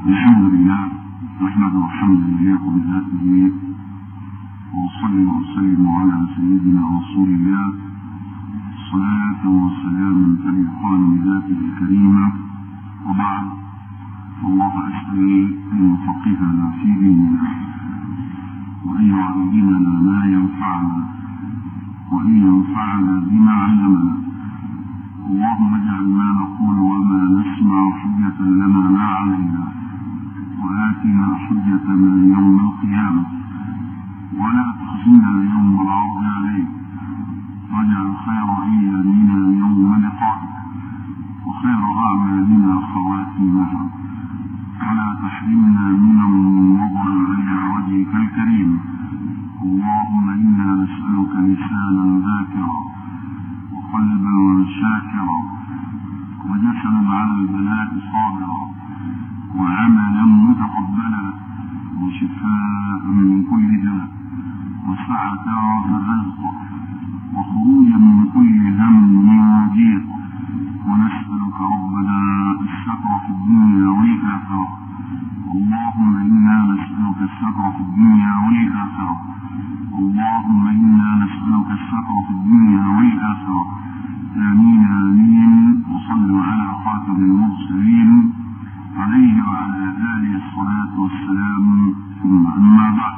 الحمد لله نحمده حمدا يليق بذاته وأصلي وأسلم على سيدنا رسول الله صلاة وسلاما تليقان بذاته الكريمة وبعد فالله أسأل أن يفقهنا في ديننا وأن يعلمنا ما ينفعنا وأن ينفعنا بما علمنا اللهم اجعل ما نقول وما نسمع حجة لنا لا علينا وآتنا حجتنا يوم القيامة ولا تخزنا يوم العرض عليك واجعل خير أيامنا يوم لقائك وخير أعمالنا خواتمها ولا تحرمنا من النظر إلى وجهك الكريم اللهم إنا نسألك لسانا ذاكرا وقلبا شاكرا وجسدا على البلاء صابرا وعملا متقبلا وشفاء من كل داء وسعة في الرزق وخروجا من كل هم وضيق ونسألك ربنا الستر في الدنيا والآخرة اللهم إنا نسألك الستر في الدنيا والآخرة اللهم إنا نسألك الستر في الدنيا والآخرة آمين آمين وصلوا على خاتم المرسلين عليه وعلى آله الصلاة والسلام ثم أما بعد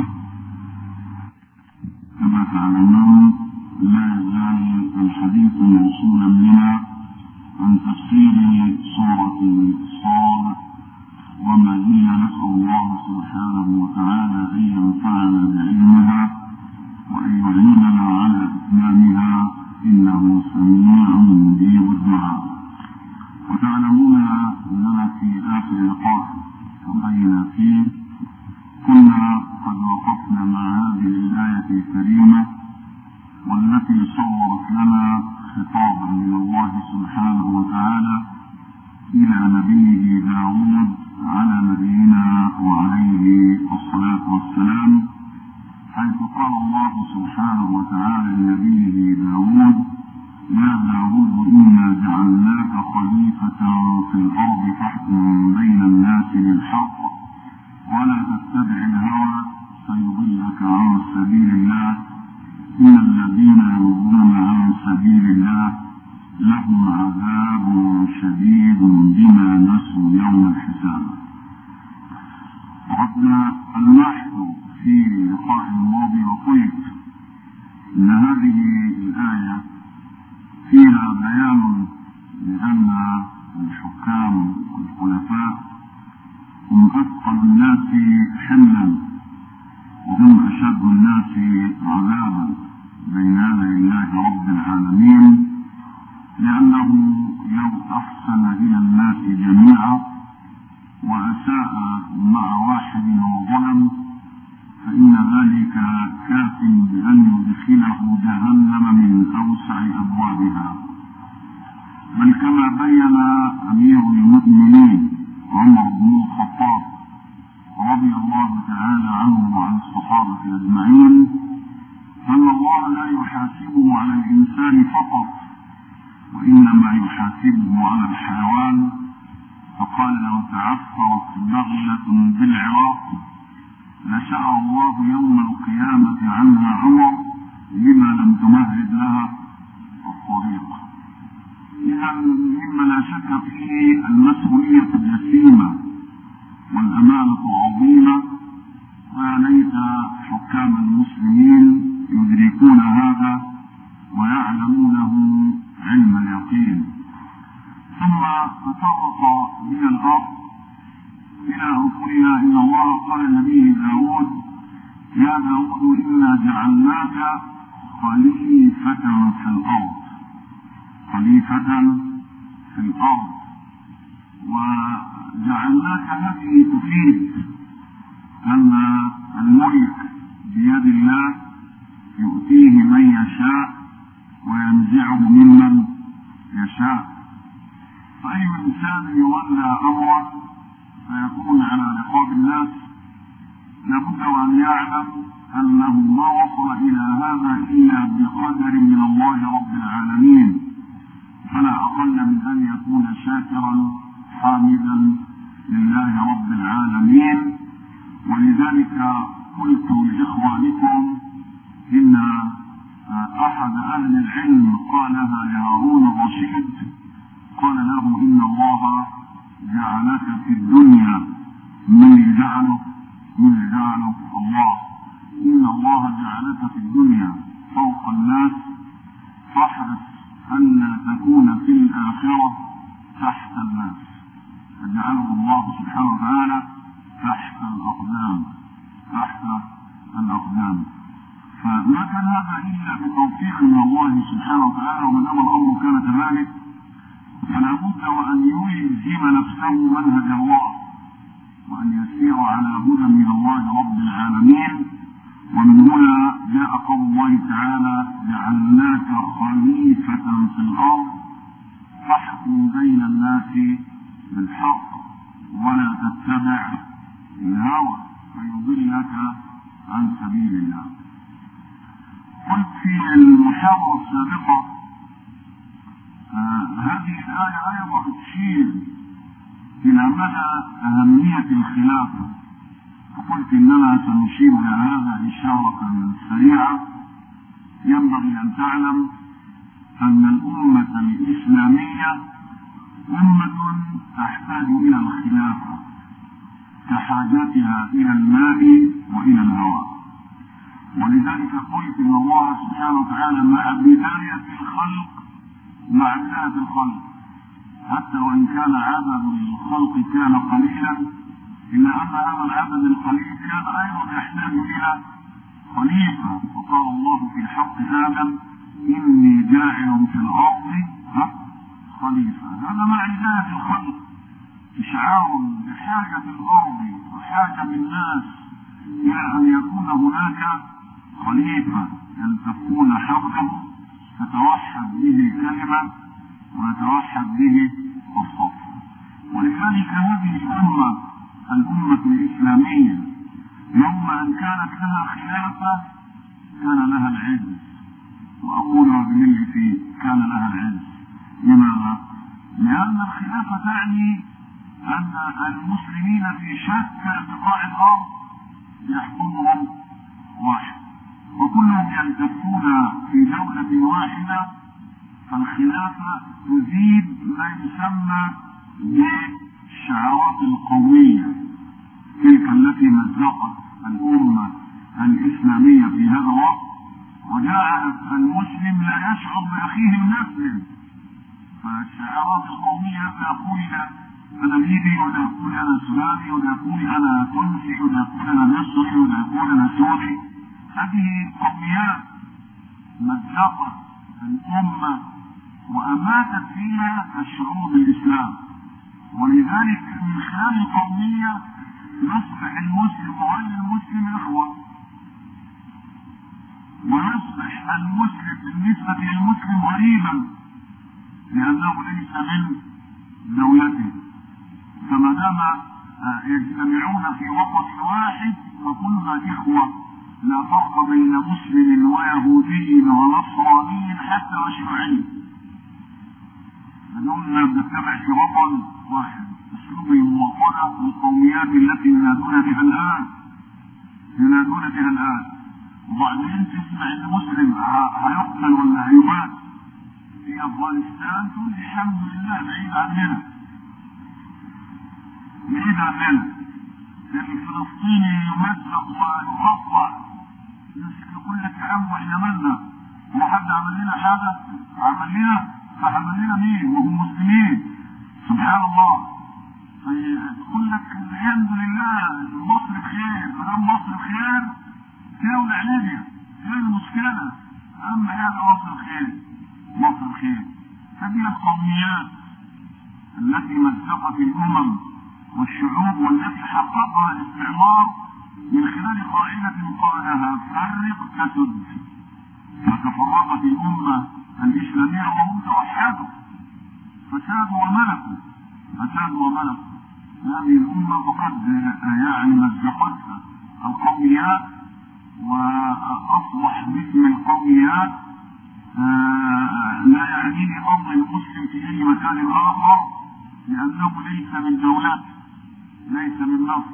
كما تعلمون لا يزال الحديث موصولا بنا عن تفسير سورة صاد وما زلنا نسأل الله سبحانه وتعالى أن ينفعنا بعلمها وأن يعيننا على إتمامها إنه سميع مجيب الدعاء وتعلمون أننا في آخر لقاء التقينا فيه كنا قد وقفنا مع هذه الآية الكريمة والتي صورت لنا خطابا من الله سبحانه وتعالى إلى نبيه داود على نبينا وعليه الصلاة والسلام حيث قال الله سبحانه وتعالى لنبيه داود يا داود إنا جعلناك خليفة في الأرض فاحكم بين الناس بالحق ولا تتبع الهوى فيضلك عن سبيل الله إن الذين يضلون عن سبيل الله لهم عذاب شديد بما نسوا يوم الحساب وقد ألمحت في لقاء الماضي وقلت إن هذه الآية فيها بيان لأن الحكام والخلفاء هم أثقل الناس حملا وهم أشد الناس عذابا بين يدي الله رب العالمين لأنه لو أحسن إلى الناس جميعا وأساء مع واحد وظلم فإن ذلك كاف بأن يدخله جهنم من أوسع أبوابها بل كما بين أمير المؤمنين عمر بن الخطاب رضي الله تعالى عنه وعن الصحابة أجمعين أن الله لا يحاسبه على الإنسان فقط وإنما يحاسبه على الحيوان فقال لو تعثرت بغلة بالعراق لسأل الله يوم القيامة عنها عمر لما لم تمهد لها الطريق إذا مما لا شك فيه المسؤولية الجسيمة والأمانة عظيمة ويا ليت حكام المسلمين يدركون هذا ويعلمونه علم اليقين ثم تطرق بنا الأرض إلى أن قلنا إن الله قال لنبيه داود يا داود إنا جعلناك خليفة في الأرض خليفة في الأرض وجعلناك هذه تفيد أن الملك بيد الله يؤتيه من يشاء وينزعه ممن يشاء فأي إنسان يولى أمرا فيكون على رقاب الناس لابد وأن يعلم أنه ما وصل إلى هذا إلا بقدر من الله رب العالمين فلا أقل من أن يكون شاكرا حامدا لله رب ولذلك قلت لإخوانكم إن أحد أهل العلم قالها لهارون الرشيد قال له إن الله جعلك في الدنيا من جعله من جعله الله إن الله جعلك في الدنيا فوق الناس فاحرص ألا تكون في الآخرة تحت الناس فجعله الله سبحانه وتعالى تحت الأقدام تحت الأقدام فما كان هذا إلا بتوفيق من الله سبحانه وتعالى وما دام الأمر كان كذلك فلا بد وأن يلزم نفسه منهج الله وأن يسير على هدى من الله رب العالمين ومن هنا جاء قول الله تعالى جعلناك خليفة في الأرض فاحكم بين الناس بالحق ولا تتبع الهوى فيضلك عن سبيل الله قلت في المحاضرة السابقة آه هذه الآية أيضا تشير إلى مدى أهمية الخلافة فقلت إننا سنشير إلى هذا إشارة سريعة ينبغي أن تعلم أن الأمة الإسلامية أمة تحتاج إلى الخلافة كحاجتها إلى الماء وإلى الهواء ولذلك قلت إن الله سبحانه وتعالى مع بداية الخلق مع بداية الخلق حتى وإن كان عدد الخلق كان قليلا إلا أن هذا العدد القليل كان أيضا يحتاج إلى خليفة وقال الله في حق آدم إني جاعل في الأرض خليفة هذا مع بداية الخلق إشعار بحاجة الأرض وحاجة الناس إلى أن يكون هناك خليفة يلتفون حوله تتوحد به الكلمة ويتوحد به الصف ولذلك هذه الأمة الأمة الإسلامية يوم أن كانت لها خلافة كان لها العز وأقولها بملء كان لها العز لماذا؟ لأن الخلافة تعني أن المسلمين في شتى بقاع الأرض يحكمهم واحد وكلهم يلتفون في دولة واحدة فالخلافة تزيد ما يسمى بالشعارات القومية تلك التي مزقت الأمة الإسلامية في هذا الوقت وجعلت المسلم لا يشعر بأخيه المسلم فالشعارات القومية يقول أنا ليبي ولا يقول أنا سوداني ولا يقول أنا تونسي ولا يقول أنا مصري ولا يقول أنا سوري هذه قوميات مزقت الأمة وأماتت فيها الشعور بالإسلام ولذلك من خلال القومية يصبح المسلم وغير المسلم إخوة ويصبح المسلم بالنسبة للمسلم غريبا لأنه ليس من دولته فما دام يجتمعون في وسط واحد فكلنا إخوة لا فرق بين مسلم ويهودي ونصراني حتى وشيوعي لأننا بنجتمع في وطن واحد أسلوب المواطنة والقوميات التي ينادون بها الآن ينادون بها الآن وبعدين تسمع ان مسلم هيقتل ولا هيمات في افغانستان تقول الحمد لله بعيد عننا بعيد عننا الفلسطيني يمزق ويقطع يقول لك يا عم واحنا مالنا هو حد عمل لنا حاجه عمل لنا فعمل لنا مين وهم مسلمين سبحان الله فيقول لك الحمد لله مصر بخير ما دام مصر بخير تولع ليبيا ايه المشكلة اهم حاجة مصر خير مصر خير هذه القوميات التي مزقت الامم والشعوب والتي حققها الاستعمار من خلال قاعدة قالها فرق تسد فتفرقت الامة الاسلامية وهم توحدوا فسادوا وملكوا فسادوا وملكوا هذه الامة فقد يعني مزقتها القوميات واصبح باسم القوميات لا يعنيني امر المسلم في اي مكان اخر لانه ليس من دولته ليس من مصر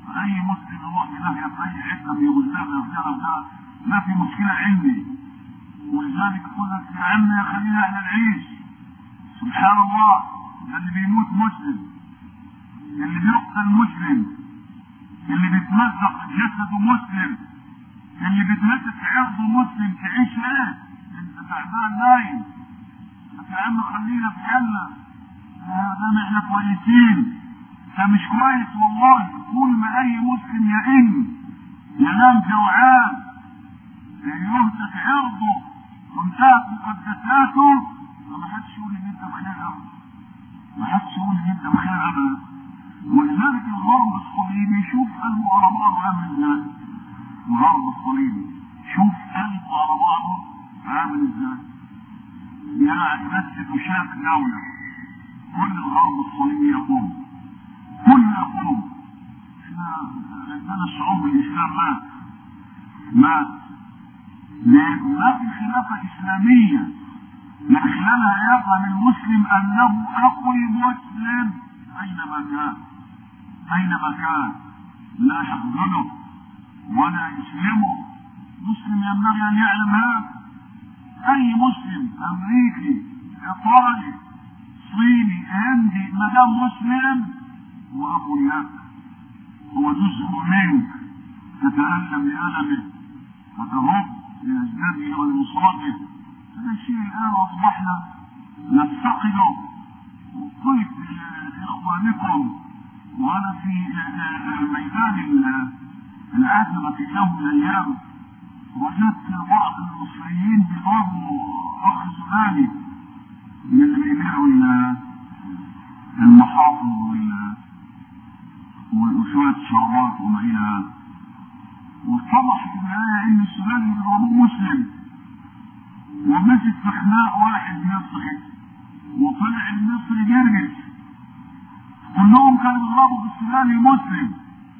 اي مسلم يروح ينهي في اي حته في بلدان غير ده ما في مشكله عندي ولذلك يقول لك يا عم يا خلينا احنا نعيش سبحان الله ده اللي بيموت مسلم اللي بيقتل مسلم اللي بيتمزق جسده مسلم اللي بيتمسك عرضه مسلم تعيش ايه انت تعبان نايم يا عم خلينا في حالنا دام احنا كويسين ده مش كويس والله طول ما اي مسلم يئن ينام جوعان يهتك عرضه وانتهت مقدساته فما حدش يقول ان انت بخير ابدا ما حدش يقول ان انت بخير ابدا ولذلك الغرب الصليبي شوف قلبه على بعضه عامل ازاي الغرب الصليبي شوف قلبه على بعضه عامل ازاي يعني بس تشاف دولة كل الغرب الصليبي يقوم كل يقوم احنا عندنا الشعوب الاسلام مات مات ليه؟ ما في خلافة اسلامية من خلالها يفهم المسلم انه اخو مسلم اينما كان اينما كان لا يخذله ولا يسلمه مسلم ينبغي ان يعلم هذا اي مسلم امريكي ايطالي صيني هندي ما دام مسلم هو ابو لك هو جزء منك تتالم لالمه وتهب لاجداده ولمصابه هذا الشيء الان اصبحنا نفتقده قلت لاخوانكم وانا في ميدان العتبه في يوم من الايام وجدت بعض المصريين بيضربوا اخ سوداني من اللي بيبيعوا المحافظ وشوية شربات وما إلى هذا واتضح في النهاية إن السوداني اللي بيضربوه مسلم ومسك في خناق واحد مصري وطلع المصري جرجس كلهم كانوا بيضربوا في السوداني المسلم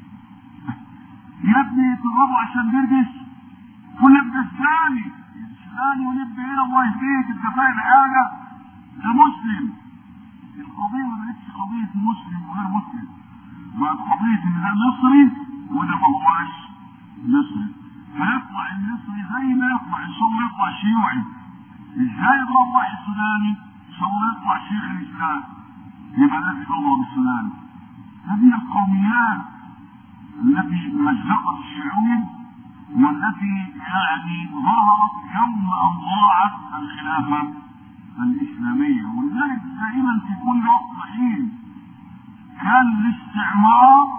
يا ابني تضربوا عشان جرجس كل ابن الثاني الثاني ونبي هنا الله يهديك انت فاهم حاجه ده مسلم القضيه ما بقتش قضيه مسلم وغير مسلم بقت قضيه ان ده مصري وده ما هواش مصري فيطلع المصري زي ما يطلع ان شاء الله يطلع شيوعي ازاي يضرب واحد سوداني ان شاء الله يطلع شيخ الاسلام يبقى لازم يضرب السوداني هذه القوميات التي مزقت الشعوب والتي يعني ظهرت يوم ان ضاعت الخلافه الاسلاميه ولذلك دائما في كل وقت حين كان الاستعمار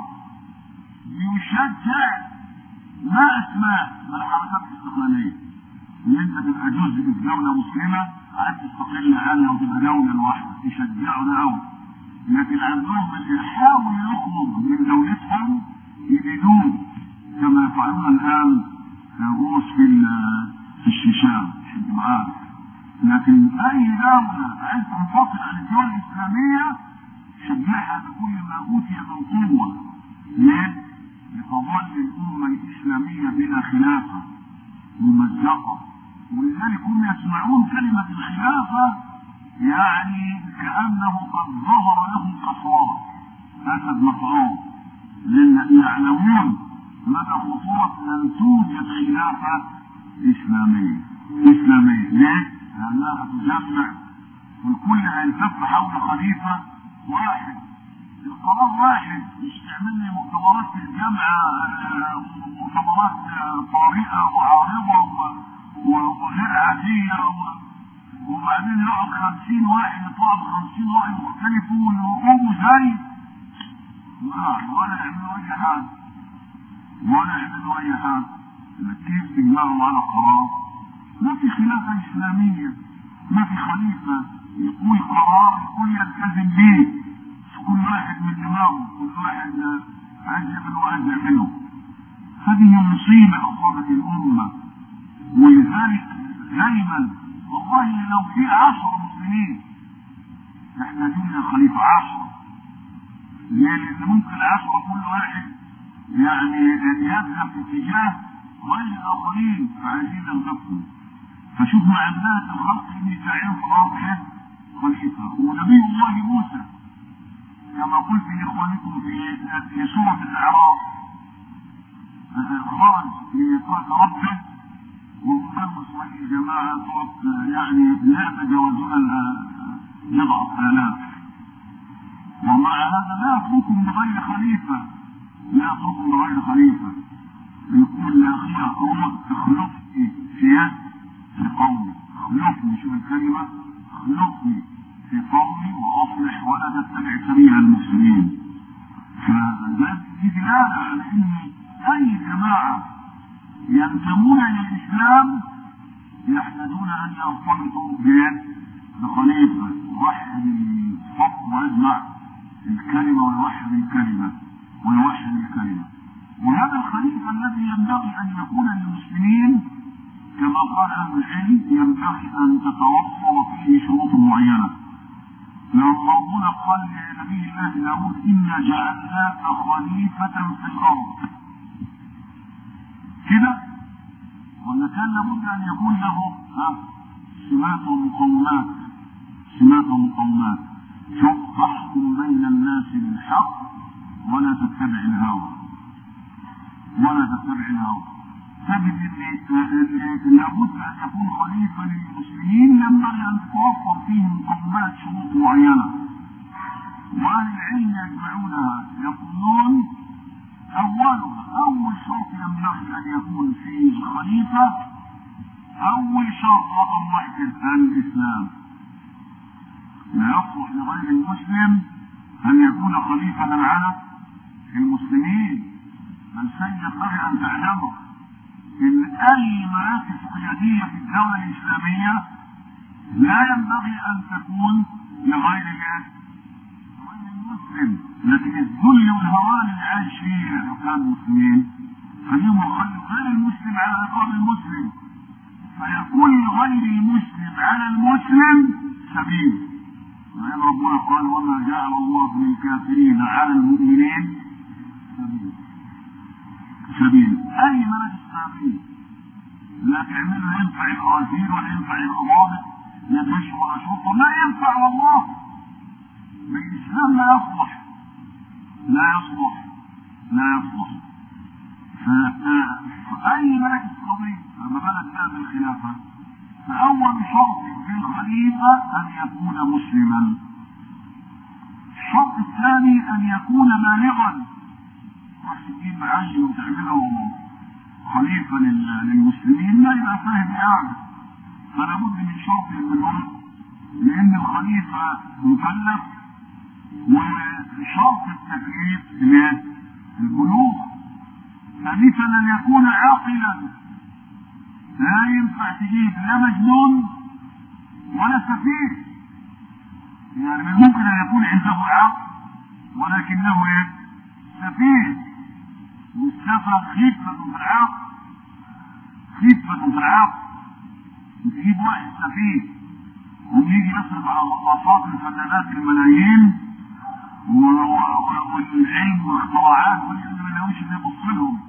يشجع ما اسماء الحركات الاستقلاليه ان انت تبقى جزء في دوله مسلمه عايز تستقل عنها وتبقى دوله لوحدك يشجعوا ده قوي لكن عندهم اللي يحاول يخرج من دولتهم يبيدوه كما يفعلون الان الروس في في الشيشان عشان تبقى عارف لكن اي دوله عايز تنفصل عن الدول الاسلاميه شجعها بكل ما اوتي من قوه ليه؟ لتظل الامه الاسلاميه بلا خلافه ممزقه ولذلك هم يسمعون كلمه الخلافه يعني كانه قد ظهر لهم قصوار اسد مفعول لان يعلمون مدى خطورة أن توجد خلافة إسلامية إسلامية ليه؟ لأنها تجمع والكل هيلتف حول خليفة واحد القرار واحد مش تعمل لي مؤتمرات في الجامعة مؤتمرات طارئة وعارضة وغير عادية وبعدين يقعد خمسين واحد يطلع خمسين واحد مختلفون ويقوموا زي ولا يعملوا أي حاجة ولا يعملوا اي حاجه كيف تجمعوا على قرار ما في خلافه اسلاميه ما في خليفه يقول قرار الكل يلتزم به كل واحد من دماغه كل واحد عايز يعمل وعايز يعمله هذه مصيبه اصابت الامه ولذلك دايما والله لو في عشرة مسلمين يحتاجون الى خليفه عشرة ليه؟ لان ممكن عشرة كل واحد يعني يذهب في اتجاه غير الاخرين فعايزين ننقذهم فشوف مع الناس الخلق ان يساعدهم في الارض خليفه ونبي الله موسى كما قلت لاخوانكم في في سوره الاعراف خرج لطاعة ربه وكانوا شوية جماعة تقعد يعني لا يتجاوزون بضعة آلاف ومع هذا لا يتركهم بغير خليفة لا يتركهم بغير خليفة يقول لأخي عمر اخلفني في يد في قومي اخلفني شوف الكلمة اخلفني في قومي وأصلح ولا تتبع سبيل المسلمين فده دي دلالة على ان اي جماعة ينتمون الى الاسلام يحتاجون ان يرتبطوا بخليفة يوحد الصف ويجمع الكلمة ويوحد الكلمة ويوحد الكلمة وهذا الخليفة الذي ينبغي ان يكون للمسلمين كما قال اهل العلم ينبغي ان تتوفر فيه شروط معينة لما ربنا قال لنبي الله داود إنا جعلناك خليفة في الأرض كده ولا كان لابد أن يكون له ها سمات ومقومات سمات ومقومات شوف تحكم بين الناس بالحق ولا تتبع الهوى ولا تتبع الهوى تجد ان لابد ان يكون خليفه للمسلمين ينبغي ان تتوفر فيه مقومات شروط معينه واهل العلم يجمعونها يقولون اولها اول شرط ينبغي ان يكون فيه الخليفه اول شرط رقم واحد الاسلام لا يصلح لغير المسلم ان يكون خليفه على المسلمين بل ينبغي ان تعلمه ان اي مراكز قياديه في الدوله الاسلاميه لا ينبغي ان تكون لغير غير المسلم لكن الذل والهوان اللي عايش فيه لو كان مسلمين خليهم يخلوا غير المسلم على رقاب المسلم فيكون لغير المسلم على المسلم سبيل لان ربنا قال وما جعل الله للكافرين على المؤمنين سبيل سبيل اي مراكز قياديه لا تعملوا ينفع الوزير ولا ينفع الضابط لا جيش ولا شرطه لا ينفع والله بالاسلام لا يصلح لا يصلح لا يصلح فأي مراكز قضية لما بدأت تعمل الخلافة فأول شرط في الخليفة أن يكون مسلما الشرط الثاني أن يكون بالغا تجيب معين وتعمله خليفة للمسلمين لا يبقى فاهم حاجة فلا بد من شرط البلوغ لأن الخليفة مكلف وشرط التكليف البلوغ ثالثا أن يكون عاقلا لا ينفع تجيب لا مجنون ولا سفيه يعني من ممكن أن يكون عنده عقل ولكنه ايه؟ سفيه والسفه خفة في العقل خفة في العقل تجيب واحد سفيه ويجي يصرف على غطاسات الفنانات الملايين والعلم والاختراعات واللي ما لهوش اللي يبص لهم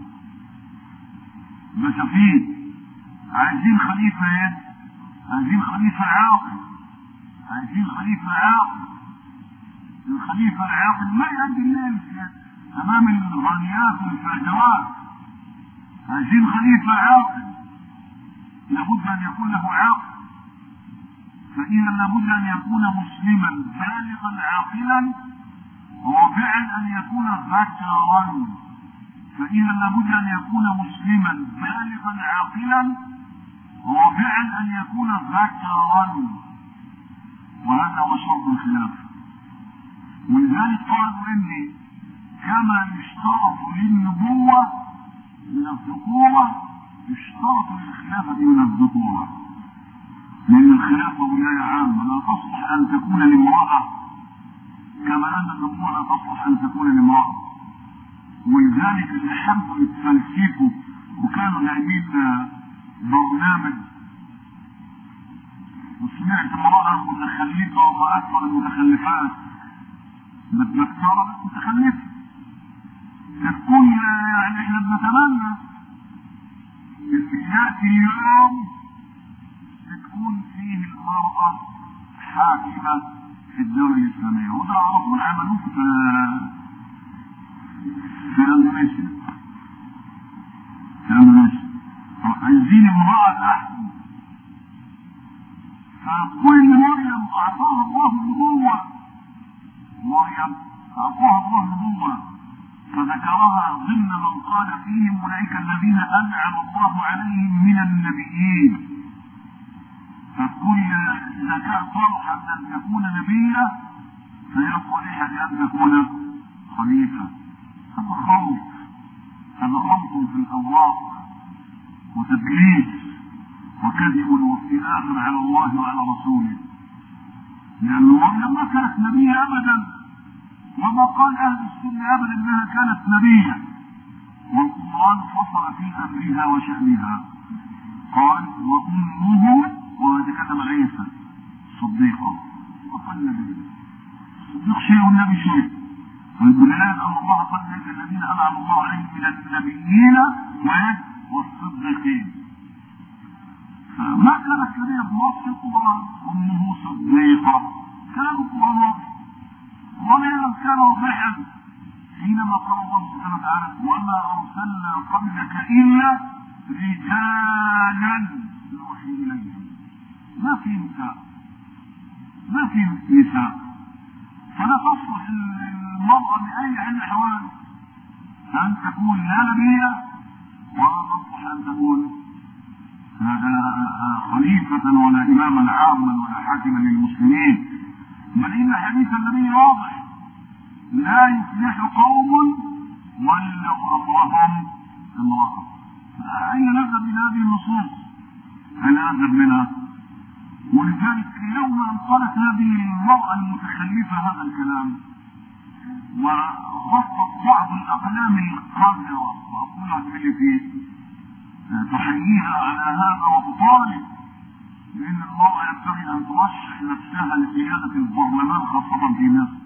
ده سفيه عايزين خليفة ايه؟ عايزين خليفة عاقل عايزين خليفة عاقل الخليفة العاقل ما يؤدي الليل امام الغنيات والفاجرات عايزين خليفة عاقل لابد ان يكون له عقل فاذا لابد ان يكون مسلما بالغا عاقلا رابعا ان يكون ذكرا فاذا لابد ان يكون مسلما بالغا عاقلا رابعا ان يكون ذكرا وهذا هو شرط الخلافه ولذلك قالوا اني كما يشترط للنبوة من الذكورة يشترط للخلافة من الذكورة لأن الخلافة ولاية عامة لا تصلح أن تكون لامرأة كما أن النبوة لا تصلح أن تكون لامرأة ولذلك اللي حبوا يتفلسفوا وكانوا جايبين برنامج وسمعت امرأة متخلفة وما أكثر المتخلفات متذكرة متخلفة تكون يعني احنا بنتمنى ان ياتي يوم تكون فيه المرأة حاكمة في الدولة الإسلامية وده على طول عملوه في في اندونيسيا عايزين امرأة أحسن فكل مريم أعطاها الله النبوة مريم أعطاها الله النبوة فذكرها ضمن من قال فيهم أولئك الذين أنعم الله عليهم من النبيين فكل إذا كان صالحا أن تكون نبيا فهي صالحة لأن تكون خليفة هذا خوف هذا خوف في الأوراق وتدليس وكذب وافتئاء على الله وعلى رسوله لأن مريم ما كانت نبية أبدا وما قال أهل السنة أبدا أنها كانت نبية والقرآن فصل في أمرها وشأنها قال وأمه وهذه كتب عيسى صديقة وقال نبي الصديق شيء والنبي شيء ويقول لا أن الله قد الذين أنعم الله عليهم من النبيين والصديقين فما كانت كبيرة بنص القرآن أمه صديقة كان القرآن ولا كان واضحا حينما قال الله سبحانه وتعالى وما أرسلنا قبلك إلا رجالا نوحي إليهم ما في نساء ما في نساء فلا تصلح المرأة بأي حال الأحوال أن تكون لا نبية ولا تصلح أن تكون خليفة ولا إماما عاما ولا حاكما للمسلمين بل إن حديث النبي واضح لا يفلح قوم ولوا أمرهم امرأة أين نذهب من هذه النصوص؟ أين نذهب منها؟ ولذلك يوم أن قالت هذه المرأة المتخلفة هذا الكلام وخطت بعض الأقلام القذرة وأقولها اللي فيه تحييها على هذا وتطالب بأن المرأة ينبغي أن ترشح نفسها لقيادة البرلمان خاصة في مصر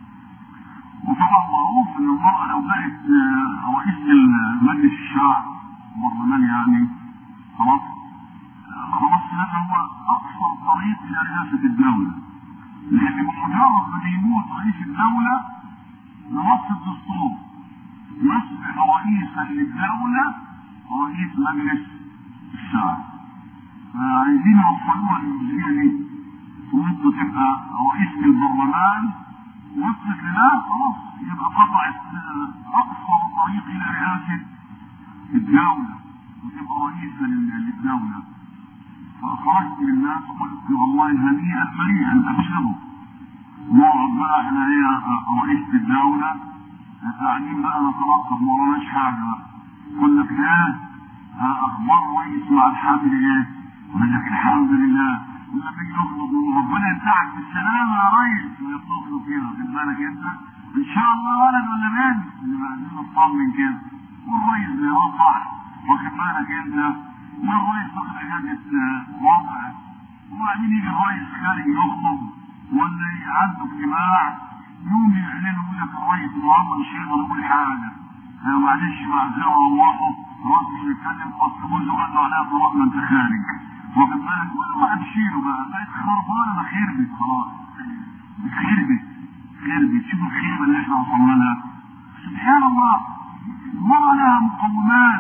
وطبعا معروف أن المرأة لو بقت رئيس مجلس الشعب البرلمان يعني خلاص خلاص هذا هو أقصر طريق إلى رئاسة الدولة لأن بمجرد ما يموت رئيس الدولة نص الدستور يصبح رئيسا للدولة رئيس مجلس الشعب فعايزين يوصلوها للجزئية دي وانت تبقى رئيس البرلمان وصلت لله خلاص يبقى قطعت اقصر طريق الى رئاسة الدولة وتبقى رئيسا للدولة فخرجت للناس قلت والله هنيئا مريئا ابشروا نقعد بقى احنا هي رئيسة الدولة قاعدين بقى نترقب ما وراناش حاجة بقى يقول لك ايه اخبار رئيس مع الحامل ايه؟ يقول لك الحمد لله ولما يجي يخلص ربنا ينفعك بالسلامة يا ريس ويطلب كده واخد بالك انت ان شاء الله ولد ولا بنت نبقى عايزين نطمن كده والريس بيوضح واخد بالك انت والريس واخد اجازة وضع وبعدين يجي الريس خارج يخطب ولا عنده اجتماع يوم يعلنوا يقول لك الريس النهارده مش هيقدر يقول حاجة معلش معذرة روحوا خلاص مش هيتكلم اصل كله قال له عليها طلاق ما انت خارج واخد بالك كل واحد يشيله بقى بقت خربانه ما خربت خلاص خربت خربت شوف الخيبه اللي احنا وصلنا لها سبحان الله المرأة لها مقومات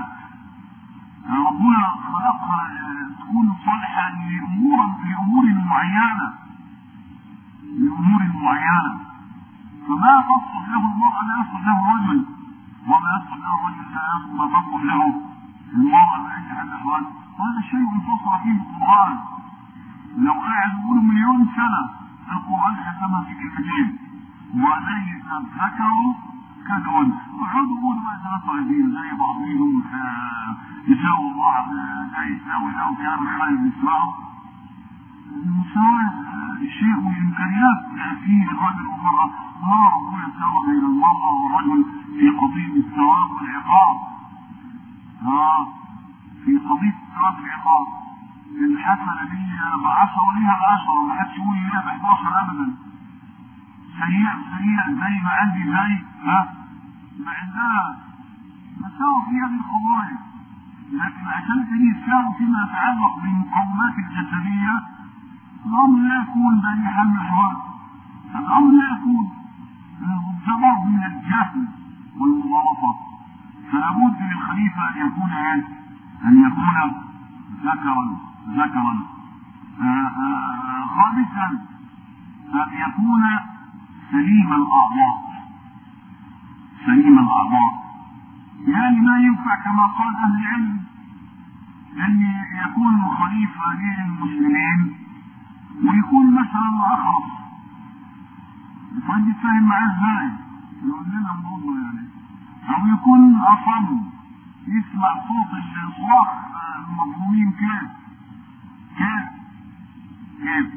ربنا خلقها تكون صالحة لأمور لأمور معينة لأمور معينة فما تصلح له المرأة لا يصلح له الرجل وما يصلح له الرجل لا تصلح له المرأة بأي حال الأحوال هذا شيء انتصر فيه القرآن لو قاعد يقولوا مليون سنة القرآن ختمها في كلمتين وليس ذكروا كالأنثى وقعدوا يقولوا بقى ثلاثة عايزين زي بعضهم يساووا بعض لا يساوي أو كان خايف يسمعوا المساواة شيء والإمكانيات في الرجل والمرأة ما ربنا سوى بين المرأة والرجل في قضية الثواب والعقاب اه في قضية الثواب والعقاب الحسنة دي بعشرة وليها بعشرة ما حدش يقول ليها ب 11 أبدا سيئة سيئة زي ما عندي زي ها ما عندها مساوى في هذه القضايا لكن عشان تجي تساوي فيما يتعلق بالمقومات الجسدية الأمر لا يكون بأي حال من الأحوال الأمر لا يكون بسبب من الجهل والمغالطة فلا بد للخليفة أن يكون إيه؟ أن يكون ذكرا ذكرا خامسا ان يكون سليم الاعضاء سليم الاعضاء يعني ما ينفع كما قال اهل العلم ان يكون خليفه للمسلمين ويكون مثلا اخرس فانت فاهم معاه ازاي يقول لنا الموضوع يعني او يكون اصم يسمع صوت الاصوات المظلومين كيف كيف كيف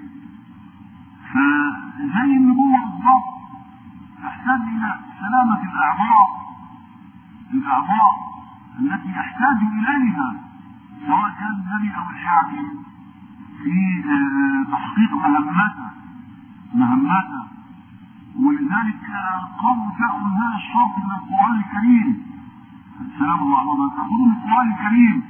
فزي النبوة بالضبط تحتاج الى سلامة الاعضاء الاعضاء التي يحتاج اليها سواء كان النبي او الحاكم في تحقيق مهمته مهمته ولذلك قالوا جاءوا من هذا الشرط من القران الكريم السلام الله تاخذوا من القران الكريم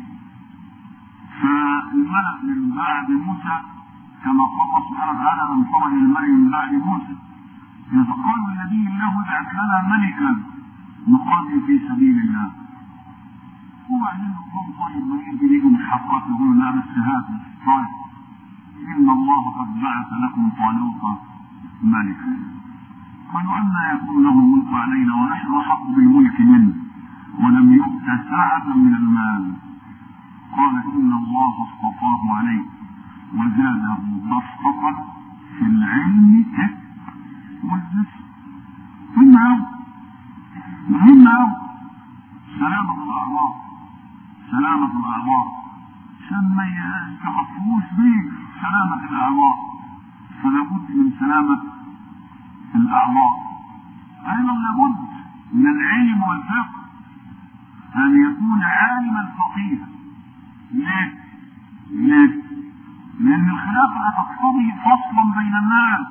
فالملأ من بعد موسى كما قال سبحانه وتعالى من خرج الملأ من بعد موسى إذ قالوا النبي له ابعث لنا ملكا نقاتل في سبيل الله وبعدين يقول طيب ما يجي ليهم الحقات يقولوا لا بس هات طيب إن الله قد بعث لكم طالوت ملكا قالوا أن يكون له الملك علينا ونحن أحق بالملك منه ولم يؤت ساعة من المال قال إن الله اصطفاه عليه وزاده بسطة في العلم والجسم مهم أوي مهم أوي سلامة الأعضاء سلامة الأعضاء عشان ما يتخفوش بيه سلامة الأعضاء فلا بد من سلامة الأعضاء أيضا لابد من العلم والفقه أن يكون عالما فقيها ليه؟ ليه؟ لأن الخلافة هتقتضي فصلا بين الناس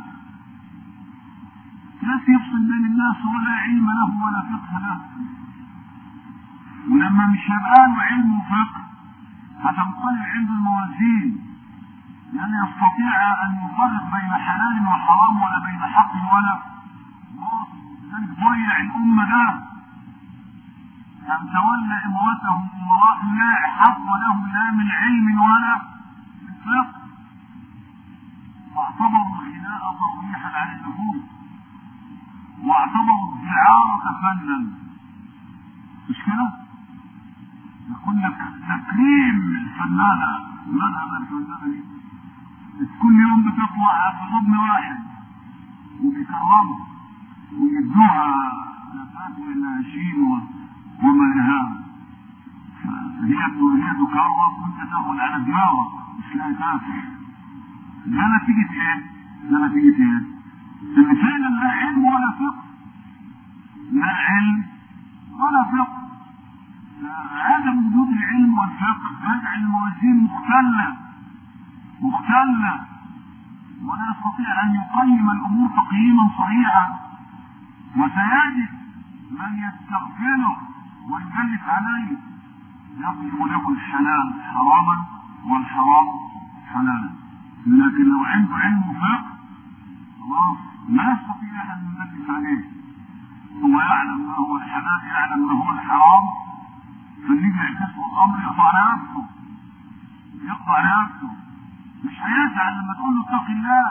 ناس يفصل بين الناس ولا علم له ولا فقه له ولما مش هيبقى له علم وفقه هتنقلب عنده الموازين لأن يستطيع أن يفرق بين حلال وحرام ولا بين حق ولا باطل لذلك ضيع الأمة ده أن تولى إمرته أمراء لا حق له لا من علم ولا فقه واعتبروا الخناء ترويحا عن النفوس واعتبروا الدعارة فنا مش كده؟ يقول لك تكريم الفنانة مذهب الفنانة دي كل يوم بتطلع في غضن واحد وبيكرمها ويدوها فاتح الناشين وما لها هي هي تكرم وانت تاخد على دماغك مش لاقي تافه ده نتيجة ايه؟ ده نتيجة ايه؟ ان فعلا لا علم ولا فقه لا علم ولا فقه عدم وجود العلم والفقه يجعل الموازين مختلة مختلة ولا يستطيع ان يقيم الامور تقييما صحيحا وسيجد من يستغفله ويجلس عليه يقف له الحلال حراما والحرام حلالا لكن لو عنده علم وفقه خلاص لا يستطيع ان يجلس عليه هو يعلم ما هو الحلال يعلم ما هو الحرام فاللي يعكسه الامر يقطع رقبته يقطع رقبته مش هيزعل لما تقول له اتق الله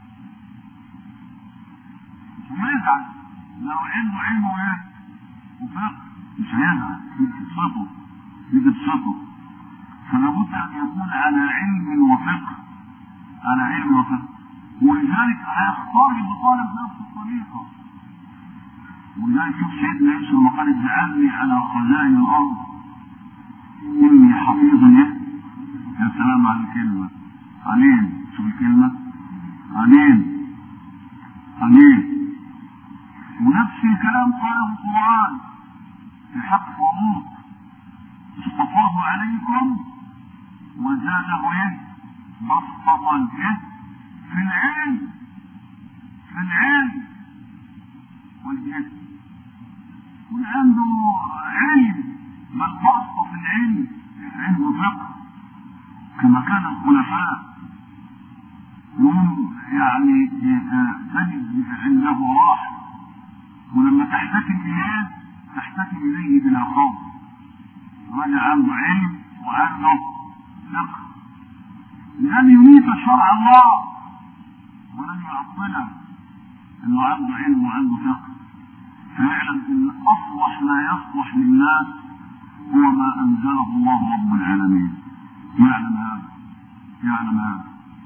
مش هيزعل لو عنده علم وايه وفقه مش هيزعل يبسطه يبسطه فلا بد ان يكون على علم وفقه على علم وفقه ولذلك هيختار المطالب نفس الطريقه ولذلك شوف سيدنا يوسف لما قال اجعلني على خزائن الارض اني حفيظ ايه يا سلام على الكلمه عليم شوف الكلمه عليم عليم ونفس الكلام قاله القران في حق طالوت اصطفاه عليكم وزاده ايه بسطة ايه في العلم في العلم والجسم يكون عنده علم بل بسط في العلم عنده فقه كما كان الخلفاء يوم يعني تجد عنده راحة ولما تحتكم إليه تحتكم إليه بلا خوف رجع عنده علم وعنده فقه لن يميت شرع الله ولن يعطله انه عنده علم وعنده فقه فيعلم ان اصلح ما يصلح للناس هو ما انزله الله رب العالمين يعلم هذا يعلم هذا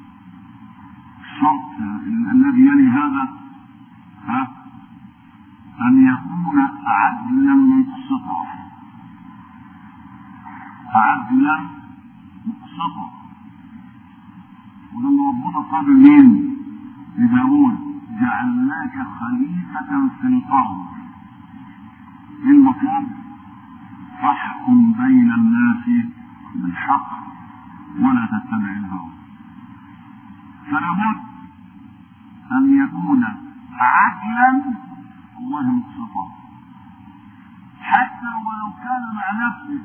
الشرط الذي يلي هذا ها ان يكون عدلا مقسطا عدلا مقسطا ولما ربنا قال مين لداود جعلناك خليفة في الأرض ايه المطلوب فاحكم بين الناس بالحق ولا تتبع الهوى فلابد أن يكون عدلا الله مقسطا حتى ولو كان مع نفسه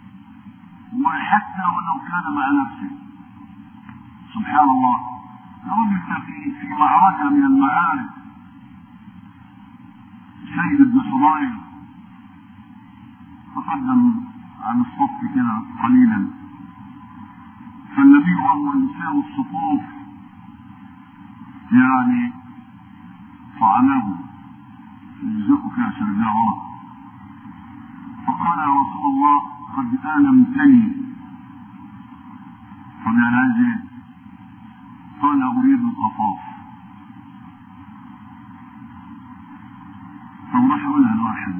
وحتى ولو كان مع نفسه سبحان الله رجل في في معركة من المعارك سيد بن حضير تقدم عن الصف كده قليلا فالنبي وهو يساوي الصفوف يعني فعله يزقوا كده عشان يرجعوا فقال يا رسول الله قد آلمتني طب يعني عايز ايه؟ قال أريد القفاص طب راح يقولها الواحد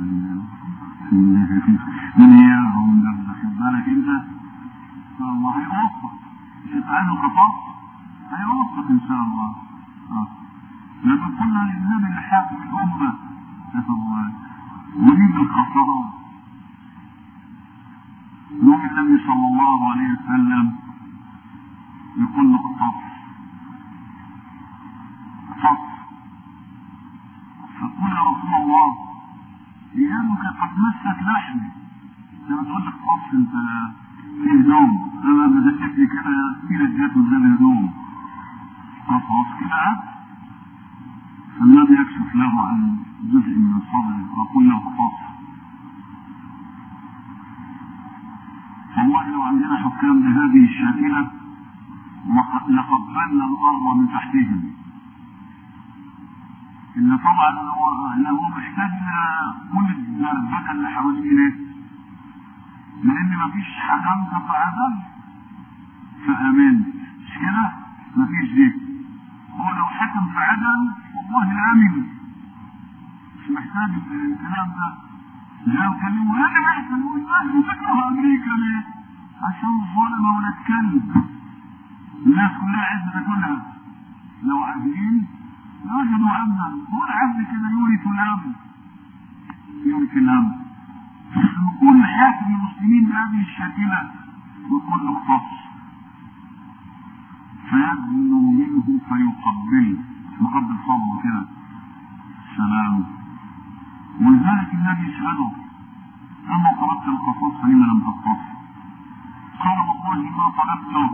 من اياهم ده خد بالك انت الله هيوفق مش عايز القفاص هيوفق ان شاء الله اه لما قلنا للنبي الحاكم الامه اريد القفاص يوم النبي صلى الله عليه وسلم يقول له قفاص فقل يا رسول الله ايامك قد مست لحمي لما تقول لك قص انت في هدوم انا بدأت لي كده كده جات زي الهدوم قصص كده عبد فالنبي يكشف له عن جزء من صدره ويقول له قص والله لو عندنا حكام بهذه الشاكله لقبلنا الارض من تحتهم ان طبعا هو هو محتاج كل الدربكه اللي حواليه لان مفيش حكم فعدل فامنت مش كده مفيش دي هو لو حكم فعدل والله الامن مش محتاج الكلام ده لو كلمه انا احسن يقول الناس بتكره امريكا ليه؟ عشان ظلمه ولا كلب الناس كلها عايزه تاكلها لو عايزين وجدوا امنا هو العبد كده يورث الامن يورث الامن يكون حاكم المسلمين بهذه الشاكله ويكون مختص فيدنو منه فيقبله يقبل صدره كده سلام ولذلك النبي يساله اما طلبت القصاص فلما لم تقتص قال والله ما طلبته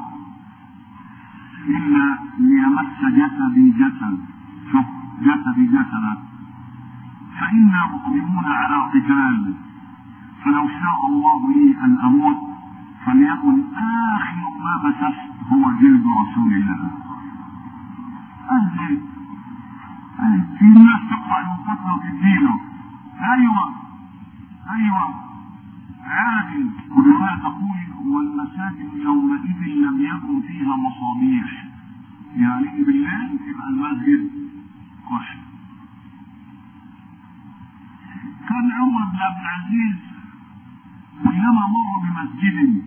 الا ليمس جسدي جسد شوف جسدي جسدا فإنا مقدمون على قتال فلو شاء الله لي أن أموت فليكن آخر ما مسست هو جلد رسول الله أهل في ناس تقطع المقتل وتديله أيوة أيوة عادل والرواية تقول والمساجد يومئذ لم يكن فيها مصابيح يعني بالله يبقى المسجد كشف كان عمر بن عبد العزيز حينما مر بمسجد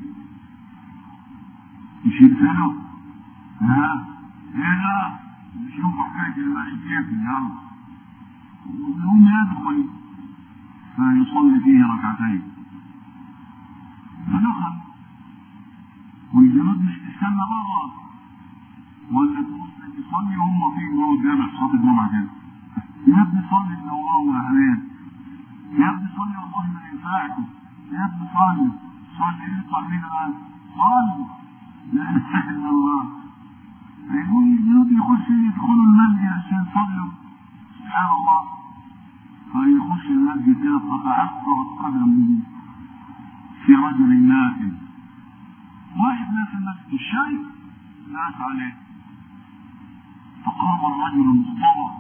مش يدخله ها ايه لا نشوف حكايه المسجد يلا يقوم يدخل فيصلي فيه ركعتين فدخل والجنود مش تستنى بره ولا تصلي وهم في جوه الجامع صلاه الجمعه كده يا ابني صلي اللي هو عليه يا ابني صلي والله ما ينفعكم يا ابني صلي صلي اطلع من الان صلي لا اله الا الله فيقول الجنود يخش يدخلوا المسجد عشان يصلوا سبحان الله فيخش المسجد كده فتعثر القدم في رجل نائم واحد ناس الناس الشاي ناس عليه فقام الرجل مغضبا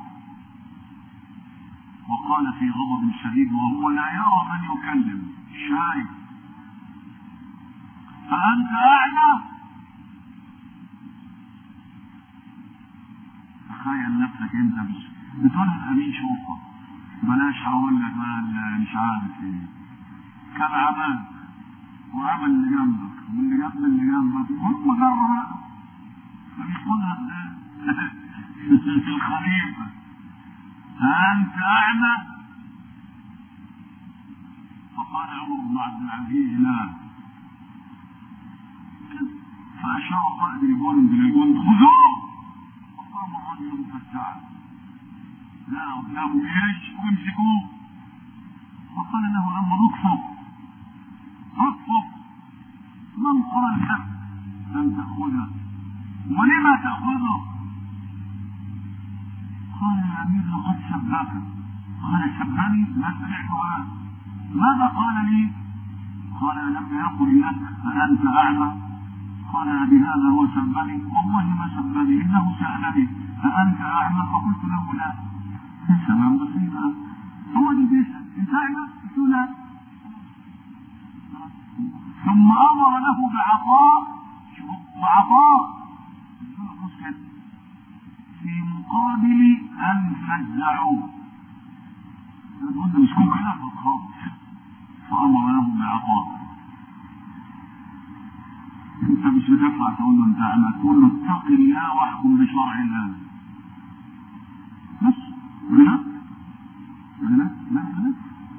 وقال في غضب شديد وهو لا يرى من يكلم شاي فأنت أعلى تخيل نفسك انت مش بتقول الامين شوفه بلاش هقول لك بقى مش عارف ايه كان عمل وعمل اللي جنبك واللي جنب اللي جنبك هم جرى بقى فبياخدها الخليفة أنت أعمى فقال عمر بن عبد العزيز لا فأشار قائد الجند للجند خذوه فقام الرجل مفتعا لا قدامه جيش وامسكوه فقال له عمر اكفر اكفر من قال لك ان تاخذه ولما تاخذه قال يا امير لقد سبك قال سبني ما سمعت ماذا قال لي قال لم يقل لك فانت اعمى قال بهذا هو سبني والله ما سبني انه سالني فانت اعمى فقلت له لا سلام بسيطه هو اللي بيسال انت اعمى قلت له لا ثم امر له بعطاء بعطاء في مقابل ان فزعوه كنت مسكون كده فخاف فامر له بعطاء انت مش بتدفع تقول له انت اعمى تقول له اتق الله واحكم بشرع الله بس غلط غلط لا غلط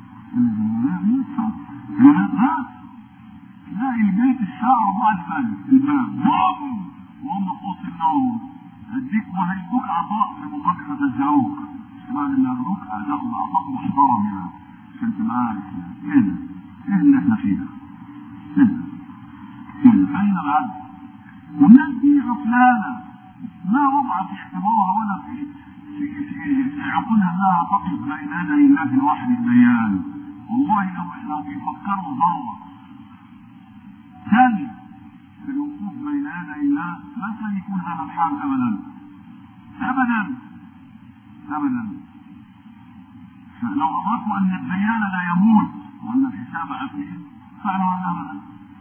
لا لا لا البيت الساعة 4 الفجر الباب بوم وهم في اوضه النوم هديك وهيدوك عطاء في مقابل تفزعوك بعد ما ياخدوك هتاخد عطاء محترم يعني عشان تبقى عارف ايه ده؟ ايه اللي احنا فيه ده؟ ايه ده؟ أين العدل؟ والناس دي غفلانة ما وضعت في اختبارها ولا في في في, في عقولها انها تقف بين يدي الله الواحد الديان والله لو لو بيفكروا ذرة ثانية في الوقوف بين يدي الله ما كان يكون هذا الحال أبدا أبدا أبدا فلو أدركوا أن الديان لا يموت وأن الحساب أكيد فعلوا أبدا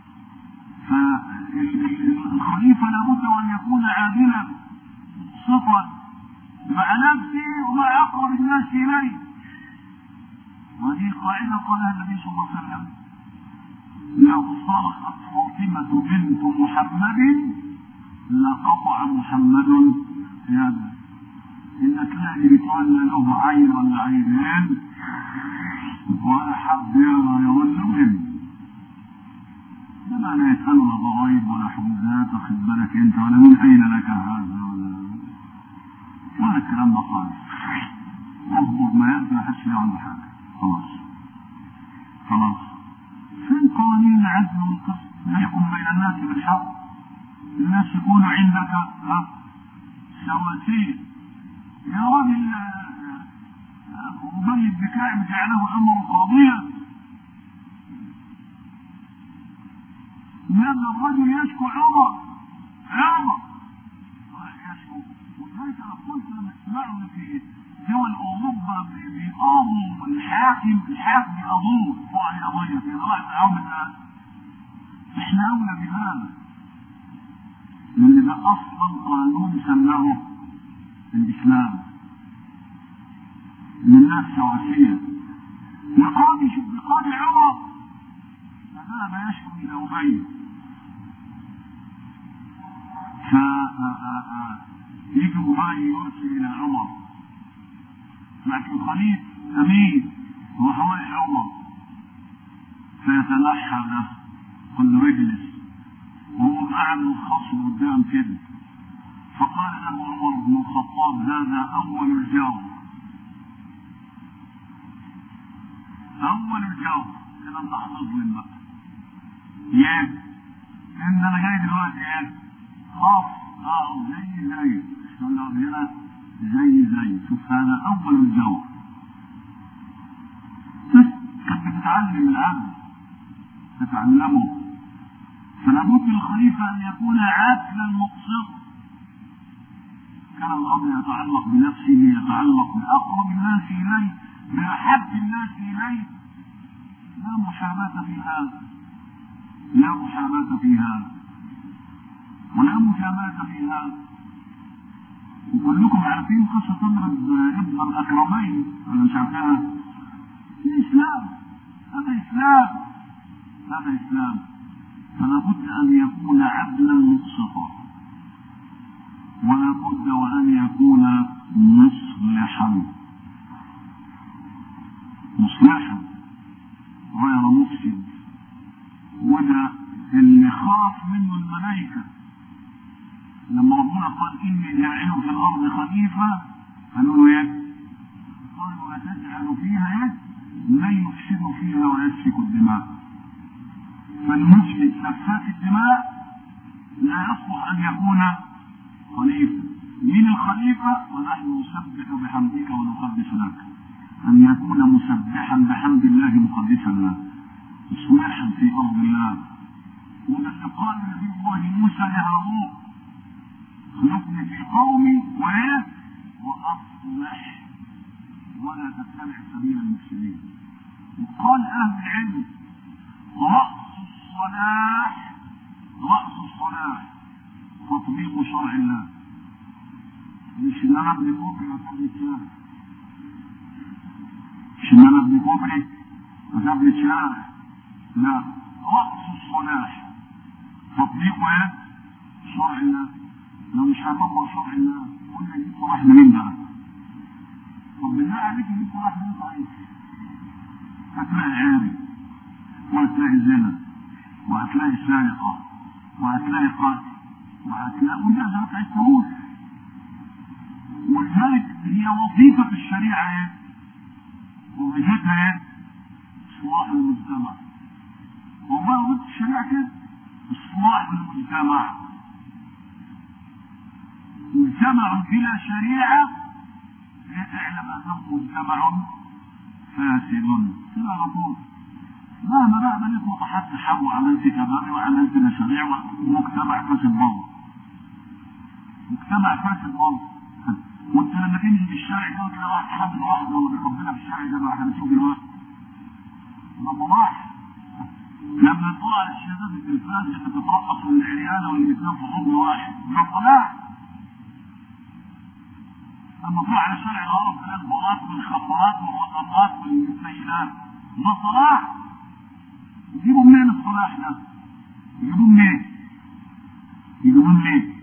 فالخليفة لابد أن يكون عادلا مقسطا مع نفسه ومع أقرب الناس إليه وهذه قاعدة قالها النبي صلى الله عليه وسلم لو صرخت فاطمة بنت محمد لقطع محمد يده إن تلاقي بتولى له عين ولا عينين ولا حد يرى يولى منه ما لا يسألنا ضرائب ولا حجوزات واخد بالك انت ولا من اين لك هذا ولا ولا الكلام ده خالص اضبط ما يأتي ما حدش عنده حاجة خلاص خلاص فين قوانين العدل والقسط يحكم بين الناس بالحق الناس يكونوا عندك ها سواسية يا راجل أبي بن كعب جعله أمر قاضيا لأن الرجل يشكو عمر عمر يشكو ولذلك أنا قلت لما تسمعوا في دول أوروبا بيقاضوا الحاكم الحاكم يقاضوه طبعا قضية في قضايا تعاون الناس احنا أولى بهذا لأن ده أصلا قانون سماه الإسلام من الناس سواسية يقاضي شوف يقاضي عمر فذهب يشكو إلى أبي فيجي أبي يرسل إلى عمر لكن الخليفة أمين هو حوالي عمر فيتلحى له قل له اجلس وهو قاعد الخصم قدام كده فقال له عمر بن الخطاب هذا أول الجو أول الجو كده أنت هتظلم بقى يا ان انا جاي دلوقتي يا خاف اه زي زي تقول له هنا زي زي شوف هذا اول الجو كانت بتتعلم العدل تتعلمه فلا بد للخليفة أن يكون عادلا مقسطا كان الأمر يتعلق بنفسه يتعلق بأقرب الناس إليه بأحب الناس إليه لا محاباة في هذا لا محاباة في هذا ولا مجاملة في هذا وكلكم عارفين قصة تضرب ابن الأكرمين ولا مش عارفينها؟ الإسلام هذا إسلام هذا إسلام فلا بد أن يكون عدلا مقسطا ولا بد وأن يكون مصلحا مصلحا غير مفسد وده اللي خاف منه الملائكة لما ربنا قال إني جاعل في الأرض خليفة قالوا له ايه؟ قالوا أتجعل فيها ايه؟ من يفسد فيها ويسفك الدماء فالمفسد سفاك الدماء لا يصلح أن يكون خليفة من الخليفة ونحن نسبح بحمدك ونقدس لك أن يكون مسبحا بحمد الله مقدسا له مصلحا في أرض الله وده اللي قال نبي الله موسى لهارون خلقني في قومي وايه واصلح ولا تتبع سبيل المفسدين وقال اهل العلم راس الصلاح راس الصلاح تطبيق شرع الله مش ان انا ابني كوبري واسبني الشارع مش ان انا ابني كوبري واسبني الشارع لا راس الصلاح تطبيق ايه شرع الله لو مش هطبق شرع الله قلنا يجيب صلاح منين بقى؟ طب بالله عليك يجيب صلاح منين طيب؟ هتلاقي عاري وهتلاقي زنا وهتلاقي سارقة وهتلاقي قتل وهتلاقي وده زي ما عايز تقول ولذلك هي وظيفة الشريعة ايه؟ وظيفتها ايه؟ إصلاح المجتمع والله وظيفة الشريعة كده إصلاح المجتمع مجتمع بلا شريعة اعلم انه مجتمع فاسد كده على طول مهما بقى بنيت متحسح وعملت كباري وعملت مشاريع ومجتمع فاسد برضه مجتمع فاسد برضه وانت لما تمشي في الشارع كده تلاقي واحد حامل واحده ولا ربنا في الشارع زي ما احنا بنشوف دلوقتي ده صلاح لما تطلع الشباب التلفاز اللي بتترقص من العريانه واللي بتنام في حضن واحد ده صلاح لما تروح على شارع الهرم تلاقي البلاط والخطرات والخطرات والسيلات ده صلاح يجيبوا منين الصلاح ده؟ يجيبوه منين؟ يجيبوه منين؟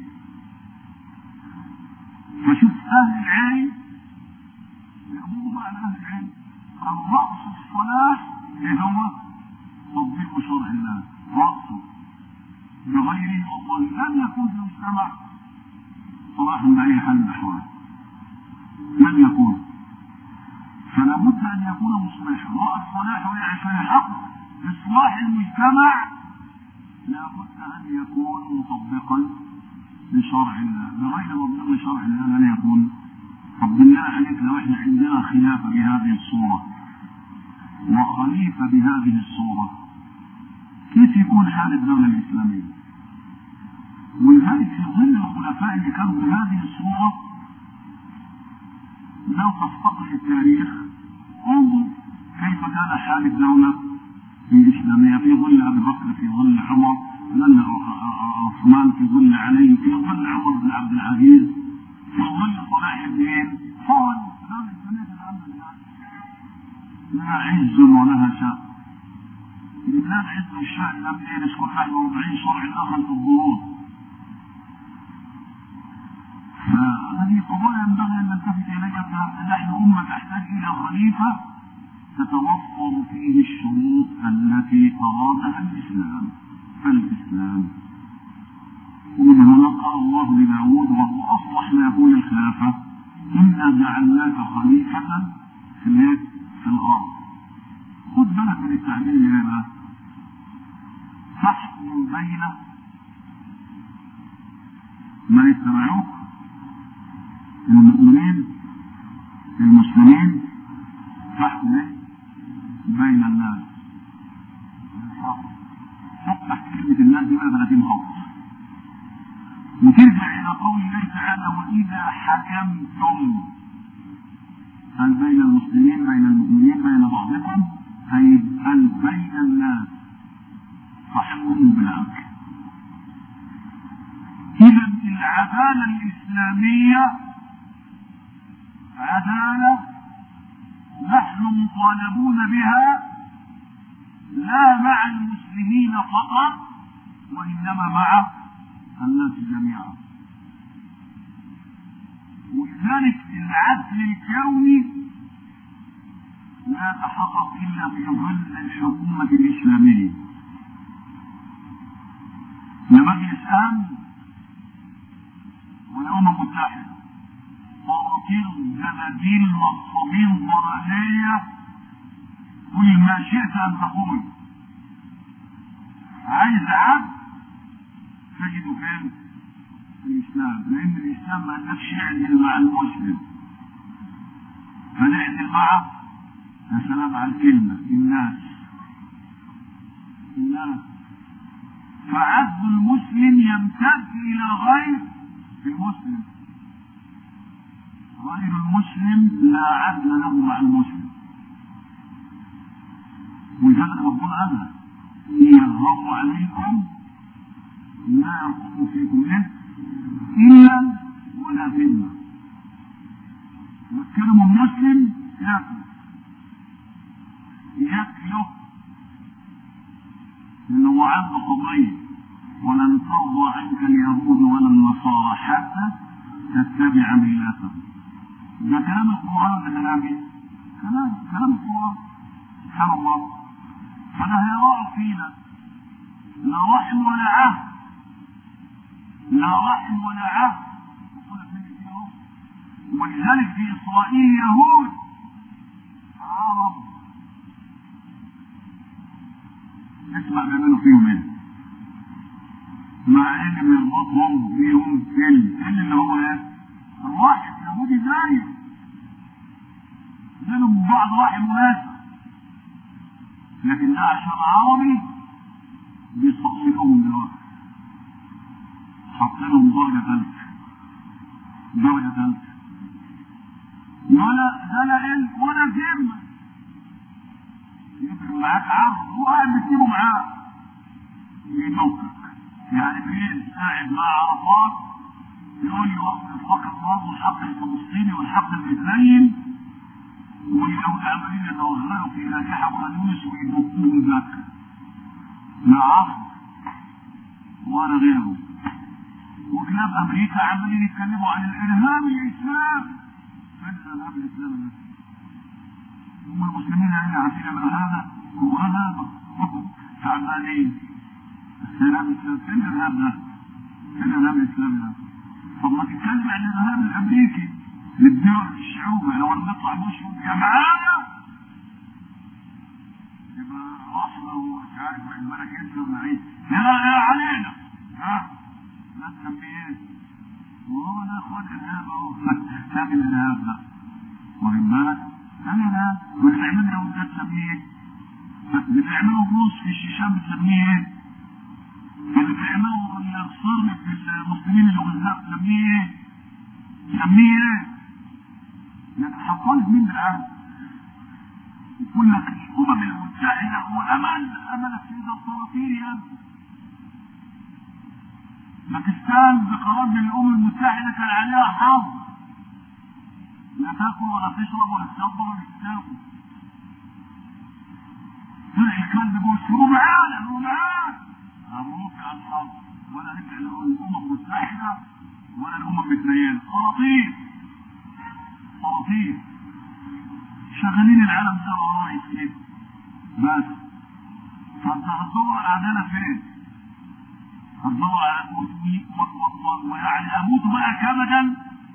فشوف اهل العلم يقولوا بقى اهل العلم الرأس الصلاح ايه هو؟ تطبيق شرع الله رأسه بغيره أصلا لم يكن في المجتمع صلاح بأي حال من الأحوال لم يكون فلا بد ان يكون مصلحا راى الصلاح ويعرف الحق اصلاح المجتمع لا بد ان يكون مطبقا لشرع الله بغير مطبق لشرع الله لن يكون طب بالله عليك لو احنا عندنا خلافه بهذه الصوره وخليفه بهذه الصوره كيف يكون حال الدوله الاسلاميه؟ ولذلك في ظل الخلفاء اللي كانوا بهذه الصوره لو تستقرئ التاريخ انظر كيف كان حال الدولة الإسلامية في ظل أبي بكر في ظل عمر في ظل عثمان في ظل علي في ظل عمر بن عبد العزيز في ظل صلاح الدين فهو الإسلام الجميع الحمد لله لها عز ولها شأن لله العز والشأن لم يرث كل واحد واربعين شرع الأخذ في الظهور فهذه قضايا ينبغي ان نلتفت اليها نحن امه تحتاج الى خليفه تتوفر فيه الشروط التي ارادها الاسلام الاسلام ومن هنا قال الله لداود وهو اصلح ما يكون الخلافه انا جعلناك خليفه في في الارض خد بالك من التعبير اللي بقى فاحكم بين من اتبعوك المؤمنين المسلمين فاحكم بين الناس بالحق تفتح كلمة الناس دي بقى 30 خط وترجع إلى قول الله تعالى وإذا حكمتم هل بين المسلمين بين المؤمنين بين بعضكم أي هل بين الناس فاحكموا بالعدل إذا العدالة الإسلامية عدالة نحن مطالبون بها لا مع المسلمين فقط وإنما مع الناس جميعا ولذلك العدل الكوني لا يتحقق إلا في ظل الحكومة الإسلامية لمجلس أمن والأمم المتحدة طواقير زنادين نصابين ضلالية كل ما شئت أن تقول عايز عبد تجده فين؟ في الإسلام لأن الإسلام ما قالكش اعدل مع المسلم فنعدل معه يا سلام على الكلمة الناس الناس فعدل المسلم يمتد إلى غير المسلم غير المسلم لا عدل له مع المسلم ولذلك ربنا قال يرغب عليكم لا يرقب فيكم ايه الا ولا ذمه يتكلم المسلم ياكل ياكله انه عنده قضيه ولن ترضى عنك اليهود ولا النصارى حتى تتبع ملتهم ده كلام القران ده كلام ايه؟ كلام كلام القران سبحان الله فلا هيراء فينا لا رحم ولا عهد لا رحم ولا عهد ولذلك في اسرائيل يهود عرب اسمع بيعملوا فيهم ايه مع ان بيربطهم فيهم فيلم فيلم اللي هو ايه الواحد يهودي زيه بينهم بعض واحد مناسب لكن ده عشان عربي بيستقصدهم دلوقتي حاطينهم درجة ثالثة درجة ثالثة ولا ده لا علم ولا ذمة يفرق معاك عرض هو قاعد بتسيبه معاه يدوكك يعني بليل قاعد مع عرفات يقول لي وقت الحق الله والحق الفلسطيني والحق الاسرائيلي واليهود عمالين يتوغلوا في ناجحة ويونس ويدوكوهم ذاك مع عرض وانا غيره وكلاب امريكا عمالين يتكلموا عن الارهاب الاسلامي فين الارهاب الاسلامي ده؟ هم المسلمين يعني عارفين يعملوا هذا وهذا تعبانين الارهاب الاسلامي فين الارهاب ده؟ فين الارهاب الاسلامي ده؟ طب ما تتكلم عن الارهاب الامريكي للدول الشعوب لو نطلع نشرب جماعه يبقى رحمه ومش عارف بالك انت ولا ايه يا يا علينا ها لا تسميه ايه؟ وهو ده اخوان الارهاب اهو ثاني الارهاب ده واخد بالك؟ ثاني الارهاب واللي بيعملها وده تسميه ايه؟ اللي بيعملوا فلوس في الشيشان بتسميه ايه؟ اللي بيعملوا الصرم في المسلمين الغزاة بتسميه ايه؟ تسميه ايه؟ يعني حصلت مين بالعالم؟ يقول لك الامم المتحده وامل امل السيده الطراطير يا ابني باكستان بقرار من الامم المتحده كان عليها حظ لا تاكل ولا تشرب ولا تشرب ولا تستاكل طلع الكلب جوه شو معانا هو معانا مبروك على الحظ ولا نرجع للامم المتحده ولا الامم المتنينه خراطير خراطير شغالين العالم ده رايح كده بس فانت هتدور على العداله فين؟ هتدور على ويعني اموت بقى كمدا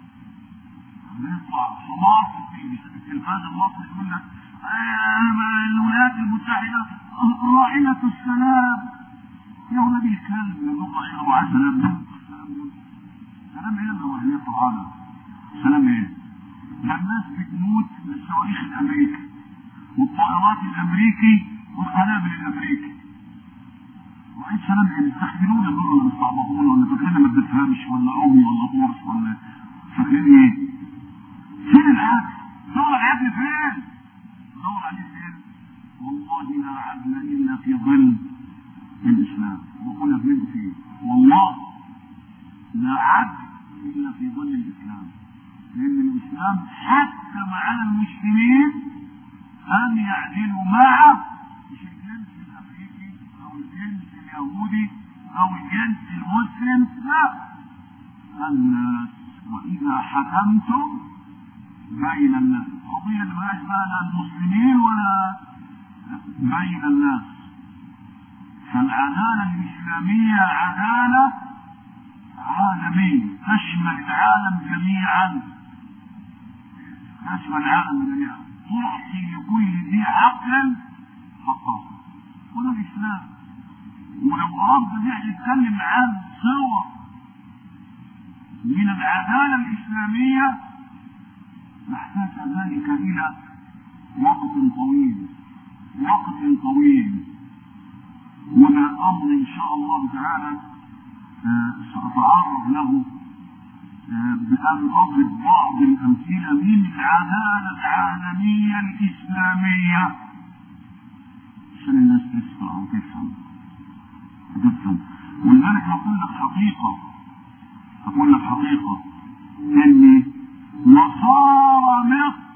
بيطلع حمار في التلفاز المصري يقول لك الولايات المتحده راعيه السلام يا ولاد الكلب يا نور راعيه معاه سلام ده سلام ايه اللي راعيه طبعا سلام ايه؟ ده الناس بتموت بالصواريخ الامريكي والطائرات الامريكي والقنابل الامريكي اخي سلام يعني يستخدمونا دول ولا مستعبطون ولا فاكرين ما بنفهمش ولا امي ولا قرص ولا فاكرين ايه؟ فين العدل؟ دور العدل فين؟ دور عليه فين؟ والله لا عدل الا في ظل الاسلام وقلنا بنت فيه والله لا عدل الا في ظل الاسلام لان الاسلام حتم على المسلمين ان يعدلوا معه مش الجنس الامريكي او الجنس اليهودي او الجنس المسلم لا الناس واذا حكمتم بين الناس القضيه اللي مالهاش بقى لا المسلمين ولا بين الناس فالعداله الاسلاميه عداله عالميه تشمل العالم جميعا تشمل العالم جميعا تعطي لكل ذي عقل حقه وده الاسلام ولو اردنا نتكلم عن صور من العداله الاسلاميه نحتاج ذلك الى وقت طويل وقت طويل وده امر ان شاء الله تعالى آه ساتعرض له آه بان اضرب بعض الامثله من العداله العالميه الاسلاميه عشان الناس تسمع وتفهم وتفهم ولذلك هقول لك حقيقه هقول لك حقيقه ان نصارى مصر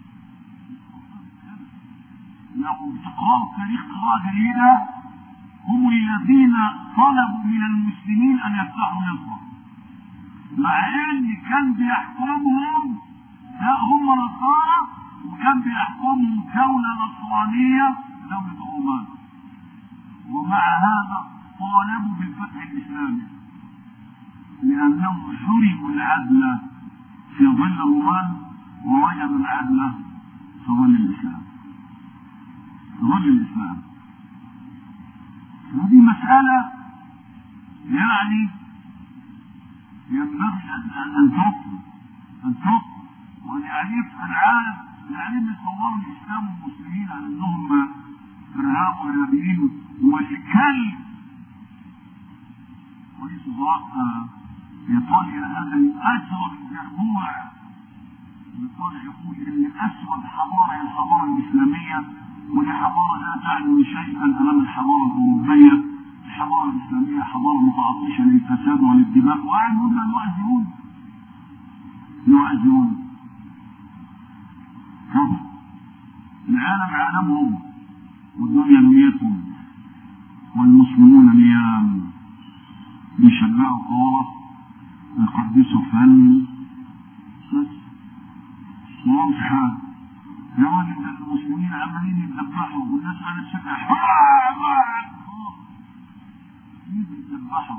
لو تقرأوا تاريخ قراءة جيدة هم الذين طلبوا من المسلمين أن يفتحوا مصر مع أن كان بيحكمهم لا هم نصارى وكان بيحكمهم دولة نصرانية دولة عمان ومع هذا طالبوا بالفتح الإسلامي لأنهم حرموا العدل في ظل الرومان ووجدوا العدل في ظل الإسلام في ظل الإسلام هذه مسألة يعني ينبغي أن تطلب أن تطلب وأن يعرف العالم العالم يصوروا الإسلام والمسلمين على أنهم إرهاب وإرهابيين والكلب رئيس وزراء إيطاليا هذا الأسود الجربوع إيطاليا يقول إن أسود حضارة هي الحضارة الإسلامية ودي حضارة لا تعني شيئا أمام الحضارة الأوروبية الحضارة الإسلامية حضارة متعطشة للفساد وللدماء وقاعد هم يؤذون يؤذون العالم عالمهم والدنيا دنيتهم والمسلمون نيام بيشجعوا كورة ويقدسوا فن بس ما مش حاجة يا راجل ده المسلمين عمالين يتذبحوا والناس قاعدة تشجع مين بيتذبحوا؟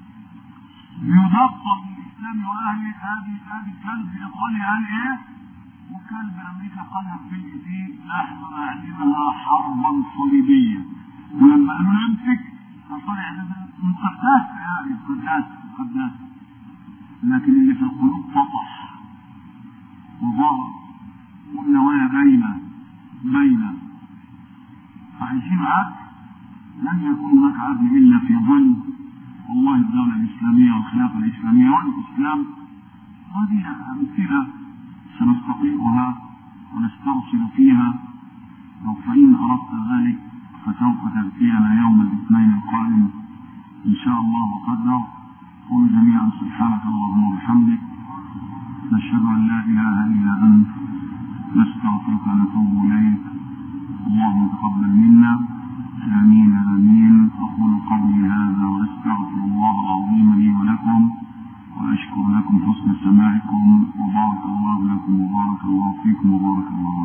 بيضبط الإسلام وأهله هذه هذه كلب إيطاليا قال إيه؟ وكلب أمريكا قالها في دي نحن نعلمها حربا صليبية ولما قالوا نمسك فطلع مقدس يعني مقدس مقدس لكن اللي في القلوب سطح وظهر والنوايا باينة باينة فعايشين عدل لن يكون هناك عدل إلا في ظل والله الدولة الإسلامية والخلافة الإسلامية والإسلام هذه أمثلة سنستطيعها ونسترسل فيها فإن أردت ذلك فسوف تأتينا يوم الاثنين القادم إن شاء الله وقدر قل جميعا سبحانك اللهم وبحمدك نشهد أن لا إله إلا أنت نستغفرك ونتوب إليك اللهم تقبل منا آمين آمين أقول قولي هذا وأستغفر الله العظيم لي ولكم وأشكر لكم حسن سماعكم وبارك الله لكم وبارك الله فيكم وبارك